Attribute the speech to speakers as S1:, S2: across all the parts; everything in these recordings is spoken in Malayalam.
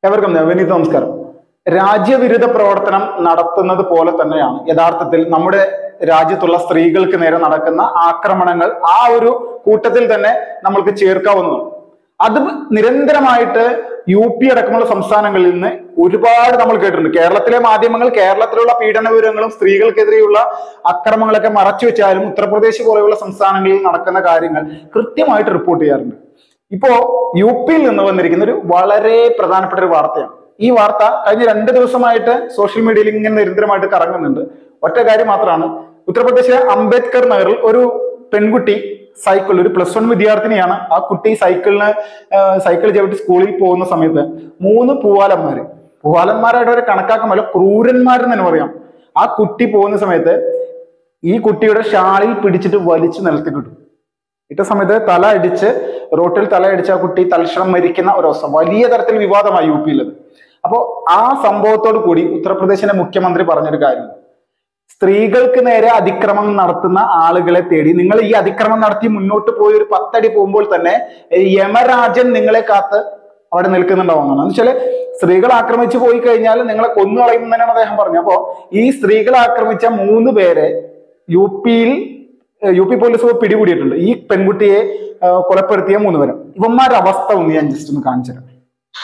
S1: എവർക്കും വിനീത് നമസ്കാരം രാജ്യവിരുദ്ധ പ്രവർത്തനം നടത്തുന്നത് പോലെ തന്നെയാണ് യഥാർത്ഥത്തിൽ നമ്മുടെ രാജ്യത്തുള്ള സ്ത്രീകൾക്ക് നേരെ നടക്കുന്ന ആക്രമണങ്ങൾ ആ ഒരു കൂട്ടത്തിൽ തന്നെ നമ്മൾക്ക് ചേർക്കാവുന്നതാണ് അത് നിരന്തരമായിട്ട് യു പി അടക്കമുള്ള സംസ്ഥാനങ്ങളിൽ നിന്ന് ഒരുപാട് നമ്മൾ കേട്ടിട്ടുണ്ട് കേരളത്തിലെ മാധ്യമങ്ങൾ കേരളത്തിലുള്ള പീഡന വിവരങ്ങളും സ്ത്രീകൾക്കെതിരെയുള്ള അക്രമങ്ങളൊക്കെ മറച്ചു വെച്ചാലും ഉത്തർപ്രദേശ് പോലെയുള്ള സംസ്ഥാനങ്ങളിൽ നടക്കുന്ന കാര്യങ്ങൾ കൃത്യമായിട്ട് റിപ്പോർട്ട് ചെയ്യാറുണ്ട് ഇപ്പോ യു പിയിൽ നിന്ന് വന്നിരിക്കുന്ന ഒരു വളരെ പ്രധാനപ്പെട്ട ഒരു വാർത്തയാണ് ഈ വാർത്ത കഴിഞ്ഞ രണ്ട് ദിവസമായിട്ട് സോഷ്യൽ മീഡിയയിൽ ഇങ്ങനെ നിരന്തരമായിട്ട് കറങ്ങുന്നുണ്ട് ഒറ്റ കാര്യം മാത്രമാണ് ഉത്തർപ്രദേശിലെ അംബേദ്കർ നഗറിൽ ഒരു പെൺകുട്ടി സൈക്കിൾ ഒരു പ്ലസ് വൺ വിദ്യാർത്ഥിനിയാണ് ആ കുട്ടി സൈക്കിളിന് സൈക്കിൾ ചവിട്ടി സ്കൂളിൽ പോകുന്ന സമയത്ത് മൂന്ന് പൂവാലന്മാര് പൂവാലന്മാരായിട്ട് ഒരു കണക്കാക്കാൻ പറ്റില്ല ക്രൂരന്മാരെന്ന് തന്നെ പറയാം ആ കുട്ടി പോകുന്ന സമയത്ത് ഈ കുട്ടിയുടെ ഷാളിൽ പിടിച്ചിട്ട് വലിച്ചു നിലത്ത് കിട്ടും ഇട്ട സമയത്ത് തല അടിച്ച് റോട്ടിൽ തല അടിച്ച് ആ കുട്ടി തൽക്ഷണം മരിക്കുന്ന ഒരവസ്ഥ വലിയ തരത്തിൽ വിവാദമായി യു പിയിലത് അപ്പോ ആ സംഭവത്തോട് കൂടി ഉത്തർപ്രദേശിന്റെ മുഖ്യമന്ത്രി പറഞ്ഞൊരു കാര്യം സ്ത്രീകൾക്ക് നേരെ അതിക്രമം നടത്തുന്ന ആളുകളെ തേടി നിങ്ങൾ ഈ അതിക്രമം നടത്തി മുന്നോട്ട് പോയി ഒരു പത്തടി പോകുമ്പോൾ തന്നെ യമരാജൻ നിങ്ങളെ കാത്ത് അവിടെ നിൽക്കുന്നുണ്ടാവുന്നതാണ് എന്ന് വെച്ചാല് സ്ത്രീകൾ ആക്രമിച്ചു പോയി കഴിഞ്ഞാൽ നിങ്ങളെ കൊന്നു കളയും തന്നെയാണ് അദ്ദേഹം പറഞ്ഞത് അപ്പോ ഈ സ്ത്രീകൾ ആക്രമിച്ച മൂന്ന് പേരെ യു പിയിൽ യു പി പോലീസ് പിടികൂടിയിട്ടുണ്ട് ഈ പെൺകുട്ടിയെ ആ, കൊലപ്പെടുത്തിയ മൂന്ന് പേരും ഇവന്മാരുടെ അവസ്ഥ ഒന്ന് ഞാൻ ജസ്റ്റ് ഒന്ന് കാണിച്ചു തരാം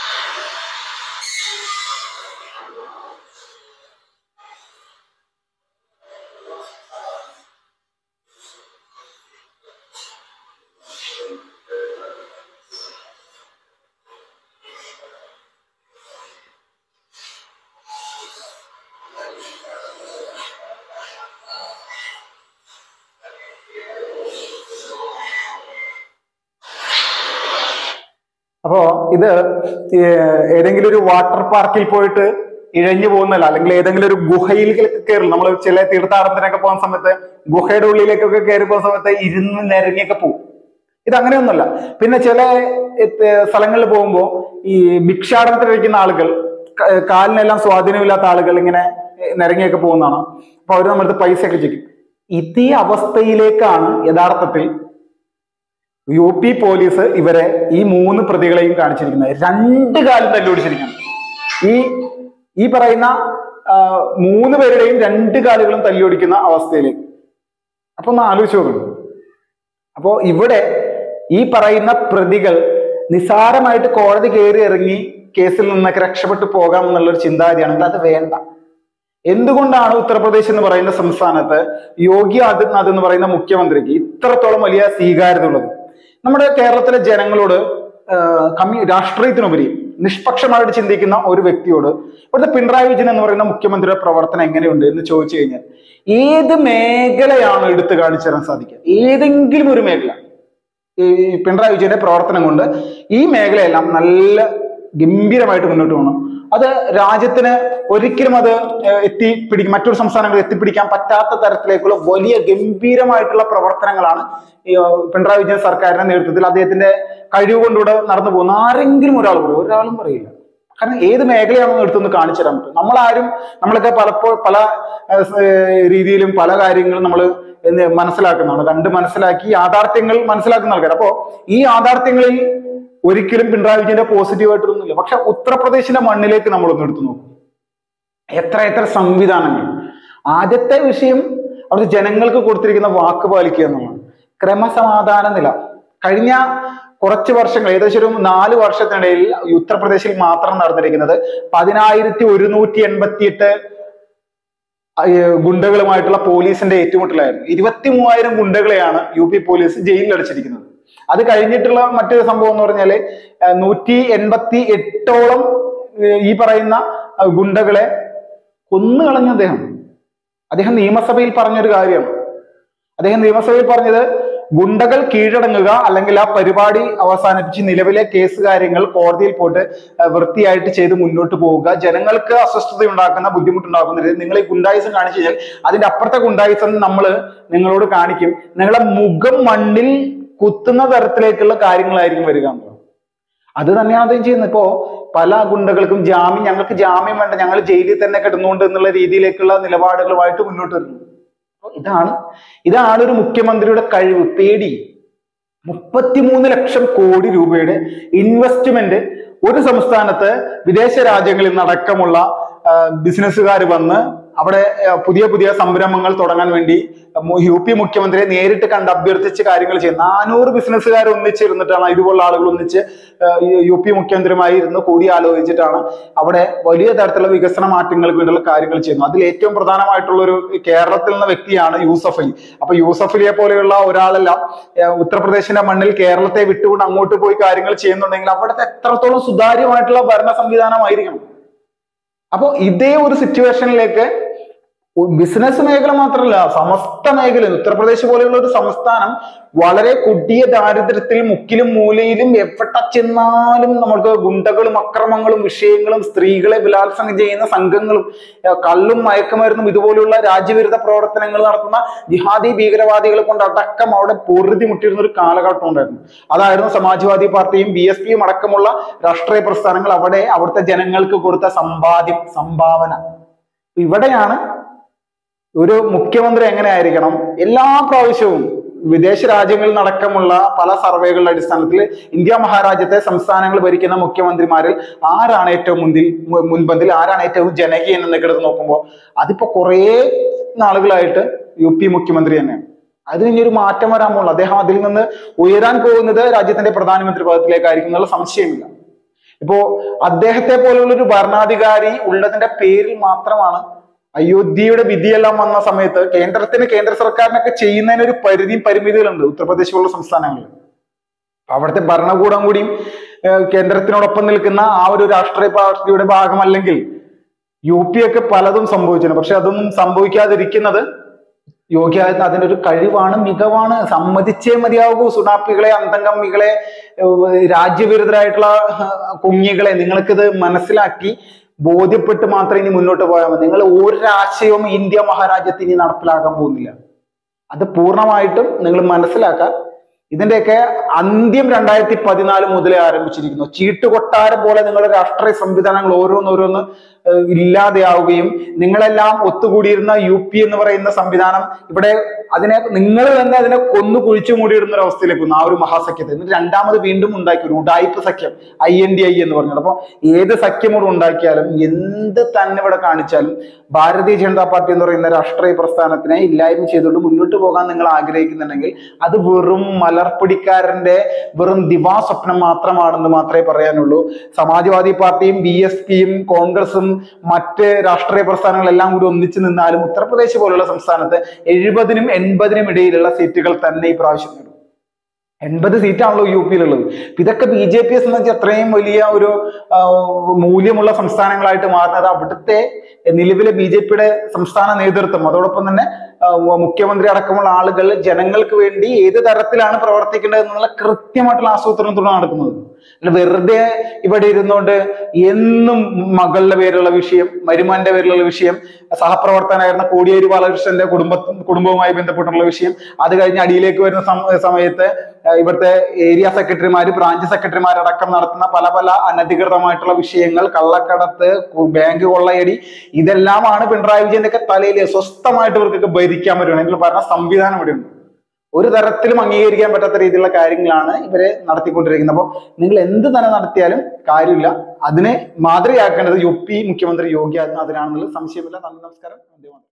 S1: അപ്പോ ഇത് ഏ- ഏതെങ്കിലും ഒരു വാട്ടർ പാർക്കിൽ പോയിട്ട് ഇഴഞ്ഞു പോകുന്നല്ല അല്ലെങ്കിൽ ഏതെങ്കിലും ഒരു ഗുഹയിൽ കയറില്ല നമ്മൾ ചില തീർത്ഥാടനത്തിനൊക്കെ പോകുന്ന സമയത്ത് ഗുഹയുടെ ഉള്ളിലേക്കൊക്കെ കയറി പോകുന്ന സമയത്ത് ഇരുന്ന് നിരങ്ങിയൊക്കെ പോകും ഇത് അങ്ങനെയൊന്നുമല്ല പിന്നെ ചില എത്ത് സ്ഥലങ്ങളിൽ പോകുമ്പോൾ ഈ ഭിക്ഷാടനത്തിന് ഇരിക്കുന്ന ആളുകൾ ക- കാലിനെല്ലാം സ്വാധീനമില്ലാത്ത ആളുകൾ ഇങ്ങനെ നിരങ്ങിയൊക്കെ പോകുന്നതാണ് അപ്പൊ അവർ നമ്മുടെ അടുത്ത് പൈസയൊക്കെ ചോദിക്കും ഇതേ അവസ്ഥയിലേക്കാണ് യഥാർത്ഥത്തിൽ യു പി പോലീസ് ഇവരെ ഈ മൂന്ന് പ്രതികളെയും കാണിച്ചിരിക്കുന്നത് രണ്ട് കാലം തല്ലുപിടിച്ചിരിക്കുകയാണ് ഈ ഈ പറയുന്ന ആ, മൂന്ന് പേരുടെയും രണ്ട് കാലുകളും തല്ലുപിടിക്കുന്ന അവസ്ഥയിലേക്ക് അപ്പൊ ഒന്ന് ആലോചിച്ച് നോക്കണം അപ്പോ ഇവിടെ ഈ പറയുന്ന പ്രതികൾ നിസാരമായിട്ട് കോടതി കയറി ഇറങ്ങി കേസിൽ നിന്നൊക്കെ രക്ഷപ്പെട്ടു പോകാം എന്നുള്ളൊരു ചിന്താഗതിയാണെങ്കിൽ അത് വേണ്ട എന്തുകൊണ്ടാണ് ഉത്തർപ്രദേശ് എന്ന് പറയുന്ന സംസ്ഥാനത്ത് യോഗി ആദിത്യനാഥ് എന്ന് പറയുന്ന മുഖ്യമന്ത്രിക്ക് ഇത്രത്തോളം വലിയ സ്വീകാര്യത ഉള്ളത് നമ്മുടെ കേരളത്തിലെ ജനങ്ങളോട് ആഹ് കമ്മ്യൂ രാഷ്ട്രീയത്തിനുപരി നിഷ്പക്ഷമായിട്ട് ചിന്തിക്കുന്ന ഒരു വ്യക്തിയോട് ഇവിടുത്തെ പിണറായി വിജയൻ എന്ന് പറയുന്ന മുഖ്യമന്ത്രിയുടെ പ്രവർത്തനം എങ്ങനെയുണ്ട് എന്ന് ചോദിച്ചു കഴിഞ്ഞാൽ ഏത് മേഖലയാണ് എടുത്തു കാണിച്ചു തരാൻ സാധിക്കുക ഏതെങ്കിലും ഒരു മേഖല ഈ പിണറായി വിജയന്റെ പ്രവർത്തനം കൊണ്ട് ഈ മേഖലയെല്ലാം നല്ല ഗംഭീരമായിട്ട് മുന്നോട്ട് പോകണം അത് രാജ്യത്തിന് ഒരിക്കലും അത് ഏഹ്, എത്തിപ്പിടിക്കും മറ്റൊരു സംസ്ഥാനങ്ങളിൽ എത്തിപ്പിടിക്കാൻ പറ്റാത്ത തരത്തിലേക്കുള്ള വലിയ ഗംഭീരമായിട്ടുള്ള പ്രവർത്തനങ്ങളാണ് ഈ ഏഹ്, പിണറായി വിജയൻ സർക്കാരിന്റെ നേതൃത്വത്തിൽ അദ്ദേഹത്തിന്റെ കഴിവ് കൊണ്ടുകൂടെ നടന്നു പോകുന്ന ആരെങ്കിലും ഒരാൾ പറയും ഒരാളും പറയില്ല കാരണം ഏത് മേഖലയാണെന്ന് എടുത്തൊന്ന് കാണിച്ചു തരാൻ പറ്റും നമ്മളാരും നമ്മളൊക്കെ പലപ്പോൾ പല ഏഹ്, സ്, ഏഹ്, രീതിയിലും പല കാര്യങ്ങളും നമ്മൾ മനസ്സിലാക്കുന്നതാണ് കണ്ട് മനസ്സിലാക്കി യാഥാർത്ഥ്യങ്ങൾ മനസ്സിലാക്കുന്ന ആൾക്കാർ അപ്പോ ഈ യാഥാർത്ഥ്യങ്ങളിൽ ഒരിക്കലും പിണറായി വിജയന്റെ പോസിറ്റീവ് ആയിട്ടൊന്നുമില്ല പക്ഷെ ഉത്തർപ്രദേശിന്റെ മണ്ണിലേക്ക് നമ്മളൊന്ന് എടുത്തു നോക്കും എത്ര എത്ര സംവിധാനങ്ങൾ ആദ്യത്തെ വിഷയം അവിടുത്തെ ജനങ്ങൾക്ക് കൊടുത്തിരിക്കുന്ന വാക്ക് പാലിക്കുക എന്നുള്ളതാണ് ക്രമസമാധാന നില കഴിഞ്ഞ കുറച്ച് വർഷങ്ങൾ ഏകദേശം ഒരു നാല് വർഷത്തിനിടയിൽ ഉത്തർപ്രദേശിൽ മാത്രം നടന്നിരിക്കുന്നത് പതിനായിരത്തി ഒരുന്നൂറ്റി എൺപത്തിയെട്ട് ഗുണ്ടകളുമായിട്ടുള്ള പോലീസിന്റെ ഏറ്റുമുട്ടലായിരുന്നു ഇരുപത്തി മൂവായിരം ഗുണ്ടകളെയാണ് യു പി പോലീസ് ജയിലിൽ അടച്ചിരിക്കുന്നത് അത് കഴിഞ്ഞിട്ടുള്ള മറ്റൊരു സംഭവം എന്ന് പറഞ്ഞാല് ഏഹ് നൂറ്റി എൺപത്തി എട്ടോളം ഏഹ് ഈ പറയുന്ന അഹ് ഗുണ്ടകളെ കൊന്നുകളഞ്ഞ അദ്ദേഹം അദ്ദേഹം നിയമസഭയിൽ പറഞ്ഞൊരു കാര്യമാണ് അദ്ദേഹം നിയമസഭയിൽ പറഞ്ഞത് ഗുണ്ടകൾ കീഴടങ്ങുക അല്ലെങ്കിൽ ആ പരിപാടി അവസാനിപ്പിച്ച് നിലവിലെ കേസ് കാര്യങ്ങൾ കോടതിയിൽ പോയിട്ട് അഹ് വൃത്തിയായിട്ട് ചെയ്ത് മുന്നോട്ട് പോവുക ജനങ്ങൾക്ക് അസ്വസ്ഥത ഉണ്ടാക്കുന്ന ബുദ്ധിമുട്ടുണ്ടാക്കുന്ന രീതിയിൽ നിങ്ങൾ ഈ ഗുണ്ടായിസം കാണിച്ചു കഴിഞ്ഞാൽ അതിന്റെ അപ്പുറത്തെ ഗുണ്ടായിസം നമ്മൾ നിങ്ങളോട് കാണിക്കും നിങ്ങളെ മുഖം മണ്ണിൽ കുത്തുന്ന തരത്തിലേക്കുള്ള കാര്യങ്ങളായിരിക്കും വരിക എന്നുള്ളത് അത് തന്നെയാണ് അദ്ദേഹം ചെയ്യുന്നത് ഇപ്പോ പല ഗുണ്ടകൾക്കും ജാമ്യം ഞങ്ങൾക്ക് ജാമ്യം വേണ്ട ഞങ്ങൾ ജയിലിൽ തന്നെ കിടന്നുകൊണ്ട് എന്നുള്ള രീതിയിലേക്കുള്ള നിലപാടുകളുമായിട്ട് മുന്നോട്ട് വരുന്നു അപ്പൊ ഇതാണ് ഇതാണ് ഒരു മുഖ്യമന്ത്രിയുടെ കഴിവ് പേടി മുപ്പത്തിമൂന്ന് ലക്ഷം കോടി രൂപയുടെ ഇൻവെസ്റ്റ്മെന്റ് ഒരു സംസ്ഥാനത്ത് വിദേശ രാജ്യങ്ങളിൽ നിന്നടക്കമുള്ള ബിസിനസ്സുകാർ വന്ന് അവിടെ ആ, പുതിയ പുതിയ സംരംഭങ്ങൾ തുടങ്ങാൻ വേണ്ടി മു- യു പി മുഖ്യമന്ത്രിയെ നേരിട്ട് കണ്ട് അഭ്യർത്ഥിച്ച് കാര്യങ്ങൾ ചെയ്യുന്നത് നാനൂറ് ബിസിനസ്സുകാർ ഒന്നിച്ചിരുന്നിട്ടാണ് ഇതുപോലുള്ള ആളുകൾ ഒന്നിച്ച് ആ, ഈ യു പി മുഖ്യമന്ത്രിയുമായി ഇരുന്ന് കൂടി ആലോചിച്ചിട്ടാണ് അവിടെ വലിയ തരത്തിലുള്ള വികസന മാറ്റങ്ങൾക്ക് വേണ്ടിയുള്ള കാര്യങ്ങൾ ചെയ്യുന്നത് അതിൽ ഏറ്റവും പ്രധാനമായിട്ടുള്ള ഒരു കേരളത്തിൽ നിന്ന വ്യക്തിയാണ് യൂസഫ് അലി അപ്പൊ യൂസഫ് അലിയെ പോലെയുള്ള ഒരാളെല്ലാം ആ, ഉത്തർപ്രദേശിന്റെ മണ്ണിൽ കേരളത്തെ വിട്ടുകൊണ്ട് അങ്ങോട്ട് പോയി കാര്യങ്ങൾ ചെയ്യുന്നുണ്ടെങ്കിൽ അവിടുത്തെ എത്രത്തോളം സുതാര്യമായിട്ടുള്ള ഭരണ സംവിധാനമായിരിക്കണം അപ്പോൾ ഇതേ ഒരു സിറ്റുവേഷനിലേക്ക് ബിസിനസ് മേഖല മാത്രമല്ല സമസ്ത മേഖലയും ഉത്തർപ്രദേശ് പോലെയുള്ള ഒരു സംസ്ഥാനം വളരെ കൊടിയ ദാരിദ്ര്യത്തിൽ മുക്കിലും മൂലയിലും എവിടെ ചെന്നാലും നമ്മൾക്ക് ഗുണ്ടകളും അക്രമങ്ങളും വിഷയങ്ങളും സ്ത്രീകളെ ബലാത്സംഗം ചെയ്യുന്ന സംഘങ്ങളും ഏർ കള്ളും മയക്കുമരുന്നും ഇതുപോലുള്ള രാജ്യവിരുദ്ധ പ്രവർത്തനങ്ങൾ നടത്തുന്ന ജിഹാദി ഭീകരവാദികളെ കൊണ്ട് അടക്കം അവിടെ പൊറുതി മുട്ടിയിരുന്ന ഒരു കാലഘട്ടം ഉണ്ടായിരുന്നു അതായിരുന്നു സമാജ്വാദി പാർട്ടിയും ബി എസ് പിയും അടക്കമുള്ള രാഷ്ട്രീയ പ്രസ്ഥാനങ്ങൾ അവിടെ അവിടുത്തെ ജനങ്ങൾക്ക് കൊടുത്ത സമ്പാദ്യം സംഭാവന ഇവിടെയാണ് ഒരു മുഖ്യമന്ത്രി എങ്ങനെ ആയിരിക്കണം എല്ലാ പ്രാവശ്യവും വിദേശ രാജ്യങ്ങളിൽ നടക്കമുള്ള പല സർവേകളുടെ അടിസ്ഥാനത്തിൽ ഇന്ത്യ മഹാരാജ്യത്തെ സംസ്ഥാനങ്ങൾ ഭരിക്കുന്ന മുഖ്യമന്ത്രിമാരിൽ ആരാണ് ഏറ്റവും മുൻപിൽ മു- മുൻപന്തിൽ ആരാണ് ഏറ്റവും ജനകീയൻ എന്നൊക്കെ എടുത്ത് നോക്കുമ്പോൾ അതിപ്പോ കുറേ നാളുകളായിട്ട് യു പി മുഖ്യമന്ത്രി തന്നെയാണ് അതിന് ഇനി ഒരു മാറ്റം വരാൻ പോകുന്നു അദ്ദേഹം അതിൽ നിന്ന് ഉയരാൻ പോകുന്നത് രാജ്യത്തിന്റെ പ്രധാനമന്ത്രി പദത്തിലേക്കായിരിക്കും എന്നുള്ള സംശയമില്ല ഇപ്പോ അദ്ദേഹത്തെ പോലുള്ള ഒരു ഭരണാധികാരി ഉള്ളതിന്റെ പേരിൽ മാത്രമാണ് അയോധ്യയുടെ വിധിയെല്ലാം വന്ന സമയത്ത് കേന്ദ്രത്തിന് കേന്ദ്ര സർക്കാരിനൊക്കെ ചെയ്യുന്നതിന് ഒരു പരിധിയും പരിമിതികളുണ്ട് ഉത്തർപ്രദേശ് പോലുള്ള സംസ്ഥാനങ്ങളിൽ അവിടുത്തെ ഭരണകൂടം കൂടിയും ഏഹ്, കേന്ദ്രത്തിനോടൊപ്പം നിൽക്കുന്ന ആ ഒരു രാഷ്ട്രീയ പാർട്ടിയുടെ ഭാഗമല്ലെങ്കിൽ യു പി ഒക്കെ പലതും സംഭവിച്ചിട്ടുണ്ട് പക്ഷെ അതൊന്നും സംഭവിക്കാതിരിക്കുന്നത് യോഗി ആദിത്യനാഥിന്റെ ഒരു കഴിവാണ് മികവാണ് സമ്മതിച്ചേ മതിയാകൂ സുഡാപ്പികളെ അന്തംഗമ്മികളെ ഏഹ് രാജ്യവിരുദ്ധരായിട്ടുള്ള ഏഹ്, കുഞ്ഞികളെ നിങ്ങൾക്കിത് മനസ്സിലാക്കി ബോധ്യപ്പെട്ട് മാത്രം ഇനി മുന്നോട്ട് പോയാൽ മതി നിങ്ങൾ ഒരാശയവും ഇന്ത്യ മഹാരാജ്യത്ത് ഇനി നടപ്പിലാക്കാൻ പോകുന്നില്ല അത് പൂർണ്ണമായിട്ടും നിങ്ങൾ മനസ്സിലാക്കുക ഇതിന്റെയൊക്കെ അന്ത്യം രണ്ടായിരത്തി പതിനാല് മുതലേ ആരംഭിച്ചിരിക്കുന്നു ചീട്ടുകൊട്ടാരം പോലെ നിങ്ങളുടെ രാഷ്ട്രീയ സംവിധാനങ്ങൾ ഓരോന്നോരോന്ന് ഏഹ് ഇല്ലാതെയാവുകയും നിങ്ങളെല്ലാം ഒത്തുകൂടിയിരുന്ന യു പി എന്ന് പറയുന്ന സംവിധാനം ഇവിടെ അതിനെ നിങ്ങൾ തന്നെ അതിനെ കൊന്നു കുഴിച്ചു മൂടിയിടുന്ന ഒരു അവസ്ഥയിലേക്ക് വന്നു ആ ഒരു മഹാസഖ്യത്തെ എന്നിട്ട് രണ്ടാമത് വീണ്ടും ഉണ്ടാക്കി ഒരു ഉഡായിപ്പ് സഖ്യം ഐ എൻ ഡി ഐ എന്ന് പറഞ്ഞത് അപ്പൊ ഏത് സഖ്യം കൂടെ ഉണ്ടാക്കിയാലും എന്ത് തന്നെ ഇവിടെ കാണിച്ചാലും ഭാരതീയ ജനതാ പാർട്ടി എന്ന് പറയുന്ന രാഷ്ട്രീയ പ്രസ്ഥാനത്തിനെ ഇല്ലായ്മ ചെയ്തുകൊണ്ട് മുന്നോട്ട് പോകാൻ നിങ്ങൾ ആഗ്രഹിക്കുന്നുണ്ടെങ്കിൽ അത് വെറും മലർപ്പിടിക്കാരന്റെ വെറും ദിവാസ്വപ്നം മാത്രമാണെന്ന് മാത്രമേ പറയാനുള്ളൂ സമാജ്വാദി പാർട്ടിയും ബി എസ് പിയും കോൺഗ്രസും മറ്റ് രാഷ്ട്രീയ പ്രസ്ഥാനങ്ങളെല്ലാം കൂടി ഒന്നിച്ചു നിന്നാലും ഉത്തർപ്രദേശ് പോലുള്ള സംസ്ഥാനത്ത് എഴുപതിനും എൺപതിനും ഇടയിലുള്ള സീറ്റുകൾ തന്നെ ഈ പ്രാവശ്യം നേടും എൺപത് സീറ്റാണല്ലോ യു പിയിലുള്ളത് അപ്പൊ ഇതൊക്കെ ബി ജെ പിയെ സംബന്ധിച്ച് അത്രയും വലിയ ഒരു ആ, മൂല്യമുള്ള സംസ്ഥാനങ്ങളായിട്ട് മാറുന്നത് അവിടുത്തെ നിലവിലെ ബി ജെ പിയുടെ സംസ്ഥാന നേതൃത്വം അതോടൊപ്പം തന്നെ ആ, മുഖ്യമന്ത്രി അടക്കമുള്ള ആളുകൾ ജനങ്ങൾക്ക് വേണ്ടി ഏത് തരത്തിലാണ് പ്രവർത്തിക്കേണ്ടത് എന്നുള്ള കൃത്യമായിട്ടുള്ള ആസൂത്രണത്തോടെ നടക്കുന്നത് അല്ല വെറുതെ ഇവിടെ ഇരുന്നുകൊണ്ട് എന്നും മകളുടെ പേരിലുള്ള വിഷയം മരുമാന്റെ പേരിലുള്ള വിഷയം സഹപ്രവർത്തകനായിരുന്ന കോടിയേരി ബാലകൃഷ്ണന്റെ കുടുംബ കുടുംബവുമായി ബന്ധപ്പെട്ടുള്ള വിഷയം അത് കഴിഞ്ഞ് അടിയിലേക്ക് വരുന്ന സം- സമയത്ത് ആ, ഇവിടുത്തെ ഏരിയ സെക്രട്ടറിമാര് ബ്രാഞ്ച് സെക്രട്ടറിമാരടക്കം നടത്തുന്ന പല പല അനധികൃതമായിട്ടുള്ള വിഷയങ്ങൾ കള്ളക്കടത്ത് കു- ബാങ്ക് കൊള്ളയടി ഇതെല്ലാമാണ് പിണറായി വിജയന്റെ ഒക്കെ തലയിൽ സ്വസ്ഥമായിട്ട് ഇവർക്കൊക്കെ ഭരിക്കാൻ പറ്റുന്നത് ഇതിൽ ഭരണ സംവിധാനം ഇവിടെ ഉണ്ട് ഒരു തരത്തിലും അംഗീകരിക്കാൻ പറ്റാത്ത രീതിയിലുള്ള കാര്യങ്ങളാണ് ഇവരെ നടത്തിക്കൊണ്ടിരിക്കുന്നത് അപ്പോൾ നിങ്ങൾ എന്ത് തന്നെ നടത്തിയാലും കാര്യമില്ല അതിനെ മാതൃകയാക്കേണ്ടത് യു പി മുഖ്യമന്ത്രി യോഗി ആദിത്യനാഥിനാണെന്നുള്ള സംശയമില്ല നന്ദി നമസ്കാരം വന്ദേ മാതരം.